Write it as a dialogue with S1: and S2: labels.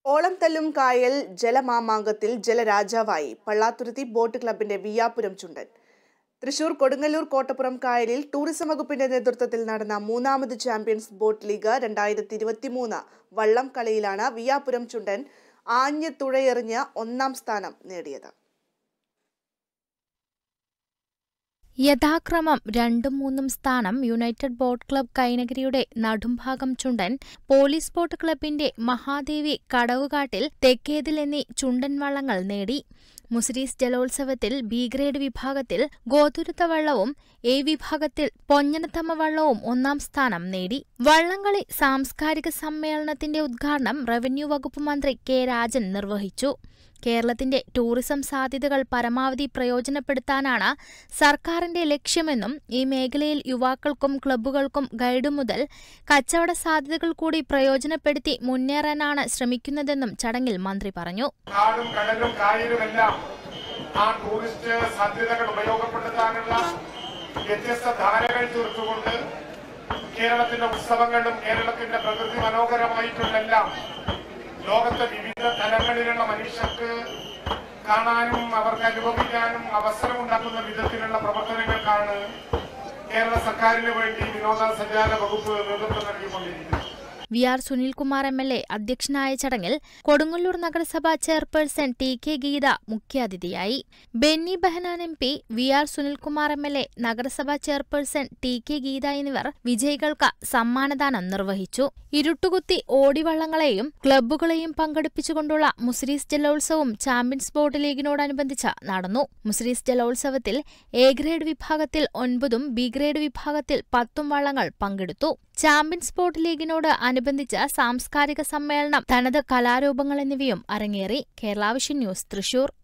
S1: ഓളം തല്ലും കായൽ ജലമാമാങ്കത്തിൽ ജലരാജാവായി പള്ളാത്തുരുത്തി ബോട്ട് ക്ലബിന്റെ വിയാപുരം ചുണ്ടൻ തൃശൂർ കൊടുങ്ങല്ലൂർ കോട്ടപ്പുറം കായലിൽ ടൂറിസം വകുപ്പിന്റെ നേതൃത്വത്തിൽ നടന്ന മൂന്നാമത് ചാമ്പ്യൻസ് ബോട്ട് ലീഗ് രണ്ടായിരത്തി ഇരുപത്തിമൂന്ന് വള്ളം കളിയിലാണ് വിയാപുരം ചുണ്ടൻ ആഞ്ഞ് തുഴയെറിഞ്ഞ് ഒന്നാം സ്ഥാനം നേടിയത്
S2: യഥാക്രമം രണ്ടും മൂന്നും സ്ഥാനം യുണൈറ്റഡ് ബോട്ട് ക്ലബ് കൈനഗിരിയുടെ നടുംഭാഗം ചുണ്ടൻ പോലീസ് ബോട്ട് ക്ലബിന്റെ മഹാദേവി കടവുകാട്ടിൽ തെക്കേതിൽ എന്നീ ചുണ്ടൻ വള്ളങ്ങൾ നേടി മുസിരീസ് ജലോത്സവത്തിൽ ബി ഗ്രേഡ് വിഭാഗത്തിൽ ഗോതുരുത്ത വള്ളവും എ വിഭാഗത്തിൽ പൊഞ്ഞനത്തമ്മ വള്ളവും ഒന്നാം സ്ഥാനം നേടി വള്ളംകളി സാംസ്കാരിക സമ്മേളനത്തിന്റെ ഉദ്ഘാടനം റവന്യൂ വകുപ്പ് മന്ത്രി കെ രാജൻ നിർവഹിച്ചു കേരളത്തിന്റെ ടൂറിസം സാധ്യതകൾ പരമാവധി പ്രയോജനപ്പെടുത്താനാണ് സർക്കാരിന്റെ ലക്ഷ്യമെന്നും ഈ മേഖലയിൽ യുവാക്കൾക്കും ക്ലബ്ബുകൾക്കും ഗൈഡ് മുതൽ കച്ചവട സാധ്യതകൾ കൂടി പ്രയോജനപ്പെടുത്തി മുന്നേറാനാണ് ശ്രമിക്കുന്നതെന്നും ചടങ്ങിൽ മന്ത്രി പറഞ്ഞു
S3: കാടും കടലും കായലുമെല്ലാം ആ ടൂറിസ്റ്റ് സാധ്യതകൾ ഉപയോഗപ്പെടുത്താനുള്ള വ്യത്യസ്ത ധാരകൾ തീർത്തുകൊണ്ട് കേരളത്തിന്റെ ഉത്സവങ്ങളും കേരളത്തിന്റെ പ്രകൃതി മനോഹരമായിട്ടുള്ളെല്ലാം ലോകത്തെ വിവിധ തലങ്ങളിലുള്ള മനുഷ്യർക്ക് കാണാനും അവർക്ക് അനുഭവിക്കാനും അവസരമുണ്ടാക്കുന്ന വിധത്തിലുള്ള പ്രവർത്തനങ്ങൾക്കാണ് കേരള സർക്കാരിന് വേണ്ടി വിനോദസഞ്ചാര വകുപ്പ് നേതൃത്വം നൽകിക്കൊണ്ടിരിക്കുന്നത്
S2: V R Sunilkumar M L A അധ്യക്ഷനായ ചടങ്ങിൽ കൊടുങ്ങല്ലൂർ നഗരസഭാ ചെയർപേഴ്സൺ ടി കെ ഗീത മുഖ്യാതിഥിയായി Benny Behanan M P V R Sunilkumar M L A നഗരസഭാ ചെയർപേഴ്സൺ ടി കെ ഗീത എന്നിവർ വിജയികൾക്ക് സമ്മാനദാനം നിർവഹിച്ചു ഇരുട്ടുകുത്തി ഓടിവള്ളങ്ങളെയും ക്ലബ്ബുകളെയും പങ്കെടുപ്പിച്ചുകൊണ്ടുള്ള മുസ്രീസ് ജലോത്സവം ചാമ്പ്യൻസ് ബോട്ട് ലീഗിനോടനുബന്ധിച്ച് നടന്നു മുസ്രീസ് ജലോത്സവത്തിൽ എ ഗ്രേഡ് വിഭാഗത്തിൽ ഒൻപതും ബി ഗ്രേഡ് വിഭാഗത്തിൽ പത്തും വള്ളങ്ങൾ പങ്കെടുത്തു ചാമ്പ്യൻസ് ബോട്ട് ലീഗിനോട് അനുബന്ധിച്ച് സാംസ്കാരിക സമ്മേളനം തനത് കലാരൂപങ്ങൾ എന്നിവയും അരങ്ങേറി കേരള വിഷൻ ന്യൂസ് തൃശൂർ